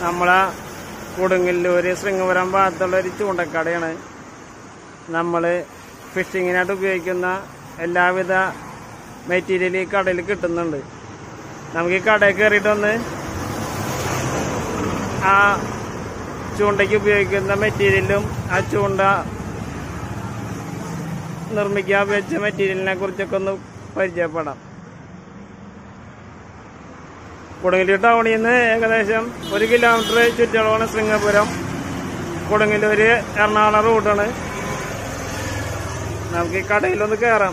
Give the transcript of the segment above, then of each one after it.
നമ്മളെ കൊടുങ്ങല്ലൂർ ശൃംഗപുരം ഭാഗത്തുള്ള ഒരു ചൂണ്ടക്കടയാണ് നമ്മൾ ഫിഷിങ്ങിനായിട്ട് ഉപയോഗിക്കുന്ന എല്ലാവിധ മെറ്റീരിയൽ ഈ കടയിൽ കിട്ടുന്നുണ്ട് നമുക്ക് ഈ കടയിൽ കയറിയിട്ടൊന്ന് ആ ചൂണ്ടയ്ക്ക് ഉപയോഗിക്കുന്ന മെറ്റീരിയലും ആ ചൂണ്ട നിർമ്മിക്കാൻ ഉപയോഗിച്ച മെറ്റീരിയലിനെ കുറിച്ചൊക്കെ ഒന്ന് പരിചയപ്പെടാം കൊടുങ്ങല്ലൂർ ടൗണിൽ നിന്ന് ഏകദേശം ഒരു കിലോമീറ്റർ ചുറ്റളവാണ് ശൃംഗപുരം കൊടുങ്ങല്ലൂർ എറണാകുളം റൂട്ടാണ് നമുക്ക് ഈ കടയിലൊന്ന് കയറാം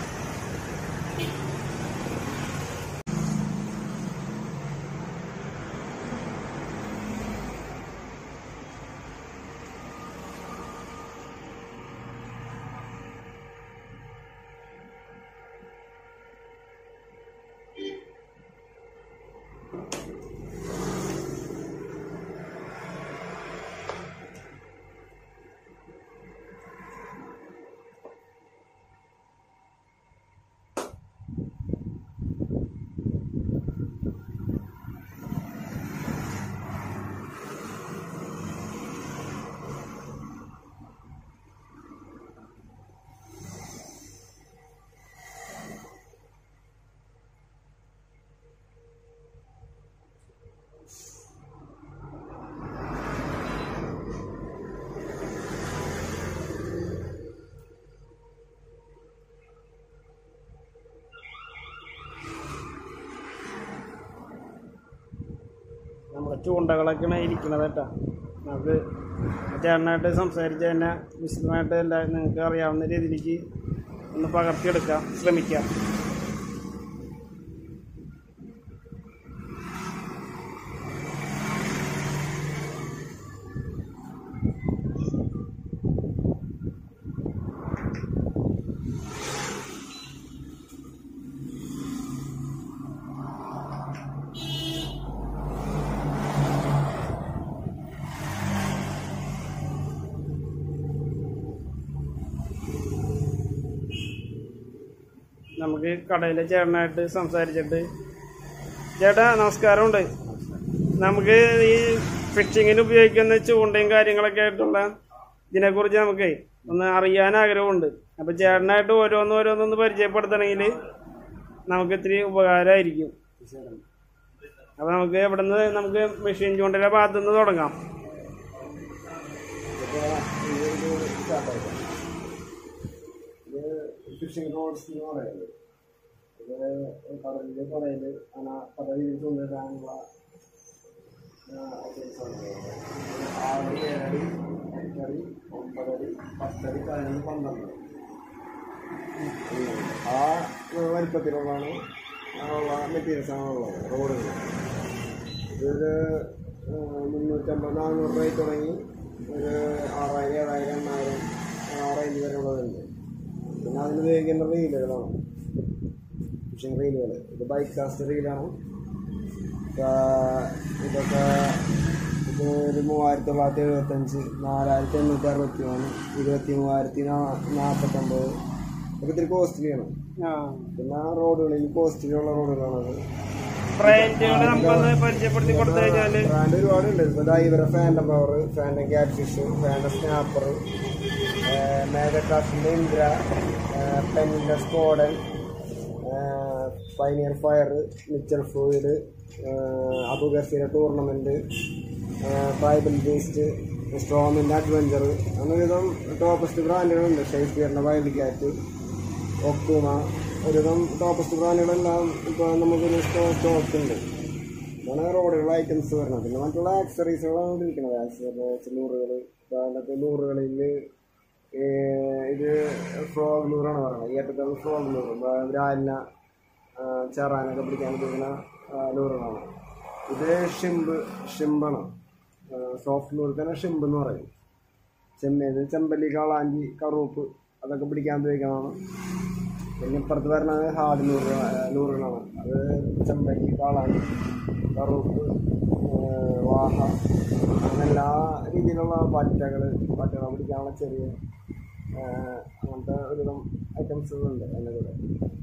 നമ്മുടെ ചൂണ്ടകളൊക്കെയാണ് ഇരിക്കുന്നത് കേട്ടോ നമുക്ക് ചേട്ടനായിട്ട് സംസാരിച്ച് തന്നെ വിശദമായിട്ട് എല്ലാം നിങ്ങൾക്ക് അറിയാവുന്ന രീതിയിലേക്ക് ഒന്ന് പകർത്തിയെടുക്കാം ശ്രമിക്കാം നമുക്ക് കടയിലെ ചേട്ടനായിട്ട് സംസാരിച്ചിട്ട് ചേട്ടാ നമസ്കാരമുണ്ട് നമുക്ക് ഈ ഫിഷിങ്ങിന് ഉപയോഗിക്കുന്ന ചൂണ്ടയും കാര്യങ്ങളൊക്കെ ആയിട്ടുള്ള ഇതിനെക്കുറിച്ച് നമുക്ക് ഒന്ന് അറിയാൻ ആഗ്രഹമുണ്ട് അപ്പൊ ചേട്ടനായിട്ട് ഓരോന്ന് ഓരോന്നൊന്ന് പരിചയപ്പെടുത്തണമെങ്കിൽ നമുക്ക് ഇത്തിരി ഉപകാരമായിരിക്കും അപ്പൊ നമുക്ക് എവിടുന്ന് നമുക്ക് മെഷീൻ ചൂണ്ടയുടെ ഭാഗത്തുനിന്ന് തുടങ്ങാം ഫിഷിംഗ് റോഡ്സ് എന്ന് പറയുന്നത് ഇത് കടലിൽ കടയിൽ അങ്ങനെ പല രീതിയിൽ കൊണ്ടുവരാനുള്ള ആറ് ഏഴടി എട്ടടി ഒമ്പതടി പത്തടി പതിനൊന്ന് പന്ത്രണ്ട് ഉം. ആ വലിപ്പത്തിലുള്ളതാണ് ഉള്ള മെറ്റീരിയൽസാണ് ഉള്ളത് റോഡുകൾ ഇതൊരു മുന്നൂറ്റമ്പത് നാനൂറ് രൂപ തുടങ്ങി ഒരു ആറായിരം ഏഴായിരം എണ്ണായിരം ആ റേഞ്ച് വരെ ഉള്ളതുണ്ട് പിന്നെ അതിന് ഉപയോഗിക്കുന്ന റീലുകളാണ് ഫിഷിംഗ് റീലുകൾ ഇത് ബൈക്ക് കാസ്റ്റ് റീലാണ് ഇതൊക്കെ ഇത് ഒരു മൂവായിരത്തി തൊള്ളായിരത്തി എഴുപത്തഞ്ച് നാലായിരത്തി എണ്ണൂറ്റി അറുപത്തി മൂന്ന് ഇരുപത്തി മൂവായിരത്തി നാൽപ്പത്തൊമ്പത് ഒക്കെ ഇത്തിരി കോസ്റ്റ്ലിയാണ് ആ പിന്നെ റോഡുകളിൽ കോസ്റ്റ്ലിയുള്ള റോഡുകളാണത് ബ്രാൻഡുകൾ നമുക്കൊന്ന് പരിചയപ്പെടുത്തി കൊടുത്തു കഴിഞ്ഞാല് ബ്രാൻഡ് ഒരുപാടുണ്ട് ഇപ്പോൾ ദാ ഇവരെ ഫാൻ്റെ പവർ ഫാൻ്റെ ക്യാറ്റ് ഫിഷ് ഫാൻ്റെ സ്നാപ്പർ മേഘക്രാഫ്റ്റിൻ്റെ ഇന്ദ്ര പെന്നിൻ്റെ സ്കോഡൻ പൈനിയർ ഫയർ മിച്ചൽ ഫ്ലൂയിഡ് അബുഗസിയുടെ ടൂർണമെൻറ്റ് ട്രൈബൽ ബേസ്റ്റ് സ്ട്രോമിൻ്റെ അഡ്വഞ്ചർ അങ്ങനെ വിധം ടോപ്പസ്റ്റ് ബ്രാൻഡുകളുണ്ട് ഷേക്സ്പിയറിൻ്റെ വൈൽഡ് ക്യാറ്റ് ഒക്ടൂമ ഒരുവിധം ടോപ്പസ്റ്റ് ബ്രാൻഡുകളെല്ലാം ഇപ്പോൾ നമുക്കൊരു സ്റ്റോക്ക് ഉണ്ട് ഇതാണ് റോഡുകളുടെ ഐറ്റംസ് വരുന്നത് പിന്നെ മറ്റുള്ള ആക്സറീസുകളാണ് ഉപയോഗിക്കുന്നത് ആക്സറീസ് ലൂറുകൾ അതിനകത്ത് ലൂറുകളിൽ ഇത് ഫ്രോഗ് ലൂറാണ് പറയുന്നത് ഏറ്റവും ഫ്രോഗ് ലൂർ ബ്രാലിന ചെറാനൊക്കെ പിടിക്കാൻ ഉപയോഗിക്കുന്ന ആ, ലൂറുകളാണ് ഇത് ഷിംബ് ഷിംബാണ് സോഫ്റ്റ് ലൂർ തന്നെ ഷിംബ് എന്ന് പറയും ചെമ്മീൻ ചെമ്പല്ലി കാളാഞ്ചി കറുപ്പ് അതൊക്കെ പിടിക്കാൻ ഉപയോഗിക്കുന്നതാണ് പിന്നെ ഇപ്പുറത്ത് വരുന്നത് ഹാർഡ് ലൂറ് ലൂറുകളാണ് അത് ചെമ്പല്ലി കാളാഞ്ചി കറുപ്പ് ഏഹ് വാഹ അങ്ങനെ എല്ലാ രീതിയിലുള്ള പറ്റകൾ പറ്റകൾ പിടിക്കാനുള്ള ചെറിയ ഏഹ് അങ്ങനത്തെ ഒരുവിധം ഐറ്റംസുകളുണ്ട് അതിൻ്റെ കൂടെ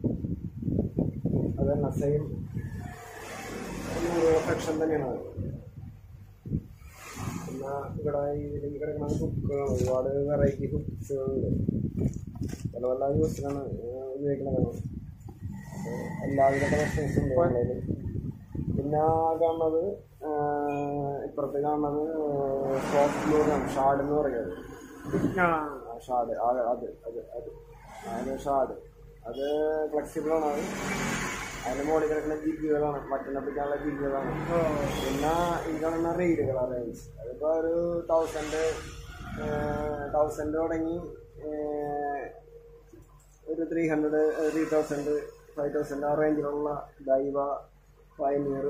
അത് തന്നെ സെയിം സെക്ഷൻ തന്നെയാണ് അത് പിന്നെ ഇവിടെ ഈ ഇതിൽ കിടക്കുന്ന ഹുക്കുകളാണ് ഒരുപാട് വെറൈറ്റി ഹുക്സുകളുണ്ട് പല പല യൂസിലാണ് ഉപയോഗിക്കുന്നത് അപ്പോൾ എല്ലാവിധ കളക്ഷൻസും ഉണ്ട് നമ്മളതിൽ പിന്നെ കാണുന്നത് ആ, ഇപ്പുറത്ത് കാണുന്നത് സോഫ്റ്റ് ബ്ലൂറാണ് ഷാഡ് എന്ന് പറയുന്നത് ആ ആ ഷാഡ് ആ അത് അത് അത് അത് ഷാഡ് അത് ഫ്ലെക്സിബിൾ ആണ് അത് അതിന്റെ മുകളിൽ കിടക്കുന്ന ജിഗുകളാണ് മറ്റന്നെ പിടിക്കാനുള്ള ജിഗുകളാണ് ഓ പിന്നെ ഈ കാണുന്ന റെയിലുകൾ റേഞ്ച് അതിപ്പോൾ ഒരു തൗസൻഡ് തൗസൻഡ് തുടങ്ങി ഏഹ്, ഒരു three hundred three thousand five thousand ആ റേഞ്ചിലുള്ള ദൈവ പൈനിയർ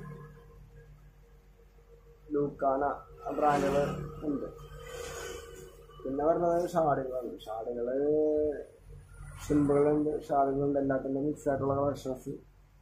ലൂക്കാന ബ്രാൻഡുകൾ ഉണ്ട് പിന്നെ പറഞ്ഞത് ഷാഡുകളാണ് ഷാഡുകൾ സിമ്പിളുണ്ട് ഷാഡുകളുണ്ട് എല്ലാത്തിൻ്റെ മിക്സ് ആയിട്ടുള്ള കളക്ഷൻസ്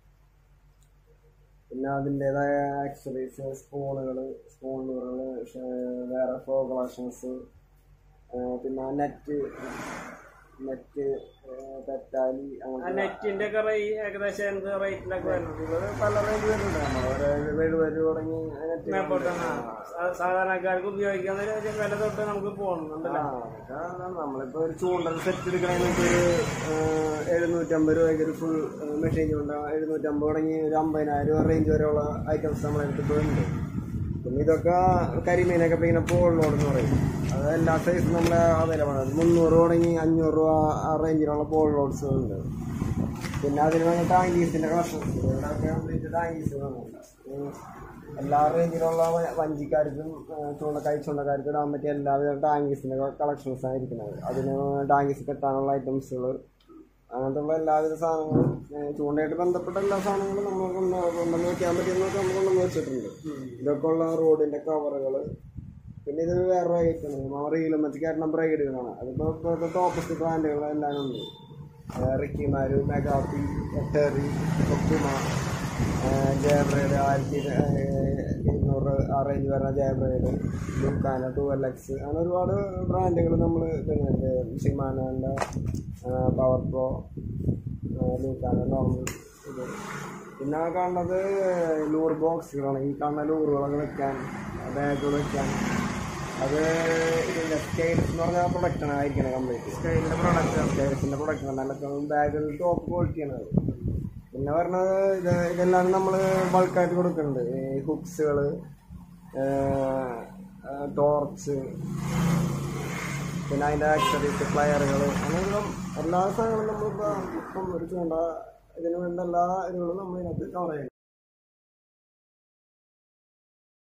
പിന്നെ അതിൻ്റെതായ ആക്സറീസ് സ്പൂണുകൾ സ്പൂണുകൾ വേറെ ഫോ കളക്ഷൻസ് പിന്നെ നെറ്റ് നെറ്റ് തെറ്റാലി ആ അങ്ങനത്തെ നെറ്റിന്റെ ഒക്കെ റേ ഏകദേശം എന്ത് റേറ്റിലൊക്കെ വരുന്നത് ഇത് പല റേഞ്ച് വരുന്നുണ്ട് നമ്മൾ ഒരു എഴുപത് രൂപ തുടങ്ങി നെറ്റ് മേപ്പോട്ടാണ് സാധാരണക്കാർക്ക് ഉപയോഗിക്കുന്ന ഒരു വില തൊട്ട് നമുക്ക് പോകുന്നുണ്ടല്ലോ ആ, അതൊക്കെ അതാണ്. നമ്മളിപ്പോ ഒരു ചൂണ്ടൽ സെറ്റ് എടുക്കണമെങ്കിൽ ഒരു എഴുന്നൂറ്റമ്പത് രൂപയ്ക്ക് ഒരു ഫുൾ മെഷീൻ ചൂണ്ട എഴുന്നൂറ്റമ്പത് തുടങ്ങി ഒരു അമ്പതിനായിരം രൂപ റേഞ്ച് വരെയുള്ള ഐറ്റംസ് നമ്മളെ അടുത്ത് ഉണ്ട് പിന്നെ ഇതൊക്കെ കരിമീനൊക്കെ പിന്നെ പോളിനോട് എന്ന് പറയും അത് എല്ലാ സൈസും നമ്മളെ അവൈലബിൾ ആണ് മുന്നൂറ് തുടങ്ങി അഞ്ഞൂറ് രൂപ ആ റേഞ്ചിലുള്ള പോൾ ലോഡ്സ് ഉണ്ട് പിന്നെ അതിന് വേണ്ടി ടാങ്കീസിന്റെ കളക്ഷൻസ് കംപ്ലീറ്റ് ടാങ്കീസുകളുണ്ട് എല്ലാ റേഞ്ചിലുള്ള വ- വഞ്ചിക്കാർക്കും ഏഹ്, ചൂണ്ടക്കായി ചൂണ്ടക്കാർക്കും ഇടാൻ പറ്റിയ എല്ലാവിധ ടാങ്കീസിന്റെ കളക്ഷൻസ് ആണ് ഇരിക്കുന്നത് അതിന് ടാങ്കീസ് കെട്ടാനുള്ള ഐറ്റംസുകൾ അങ്ങനത്തുള്ള എല്ലാവിധ സാധനങ്ങളും ഏഹ്, ചൂണ്ടയായിട്ട് ബന്ധപ്പെട്ട എല്ലാ സാധനങ്ങളും നമ്മൾ കൊണ്ട് കൊണ്ടുവന്ന് വെക്കാൻ പറ്റിയെന്നൊക്കെ നമ്മൾ കൊണ്ടുവന്ന് വെച്ചിട്ടുണ്ട് ഇതൊക്കെ ഉള്ള റോഡിന്റെ കവറുകൾ പിന്നെ ഇത് വേറെ ഐറ്റം നമ്മൾ റീലും മറ്റു കാരണം ബ്രൈഡുകളാണ് അതിപ്പോൾ ഇപ്പോഴത്തെ ടോപ്പസ്റ്റ് ബ്രാൻഡുകൾ എല്ലാം ഉണ്ട് റിക്കിമാര് മെഗാപ്പി എട്ടറി കൊക്കുമ ജയബ്രൈഡ് ആയിരത്തി ഇരുന്നൂറ് ആ റേഞ്ച് വരുന്ന ജയബ്രൈഡ് ലൂക്കാന ടു എൽ എക്സ് അങ്ങനെ ഒരുപാട് ബ്രാൻഡുകൾ നമ്മൾ ഇടുന്നുണ്ട് ഷിമാനോൻ്റെ പവർ പ്രോ ലൂക്കാന നോർമൽ ഇത് പിന്നെ ആ കാണുന്നത് ലൂർ ബോക്സുകളാണ് ഈ കാണുന്ന ലൂറുകളൊക്കെ വെക്കാൻ ബാഗുകൾ വെക്കാൻ അത് ഇതിൻ്റെ സ്കെയിൽസ് എന്ന് പറഞ്ഞ പ്രൊഡക്റ്റാണ് ആയിരിക്കണം കംപ്ലീറ്റ് സ്കൈലിന്റെ പ്രൊഡക്റ്റ് സ്റ്റേഴ്സിന്റെ പ്രൊഡക്റ്റ് നല്ല ബാഗുകൾ ടോപ്പ് ക്വാളിറ്റിയാണ് അത് പിന്നെ പറഞ്ഞത് ഇത് ഇതെല്ലാം നമ്മൾ ബൾക്കായിട്ട് കൊടുക്കുന്നുണ്ട് ഈ ഹുക്സുകൾ ടോർച്ച് പിന്നെ അതിൻ്റെ ആക്സറീസ് പ്ലയറുകൾ അങ്ങനെ എല്ലാ സാധനങ്ങളും നമ്മളിപ്പോൾ ഇപ്പം ഒരു ചൂണ്ട ഇതിന് വേണ്ട എല്ലാ ഇതുകളും നമ്മൾ ഇതിനകത്ത് കവർ ചെയ്യുന്നു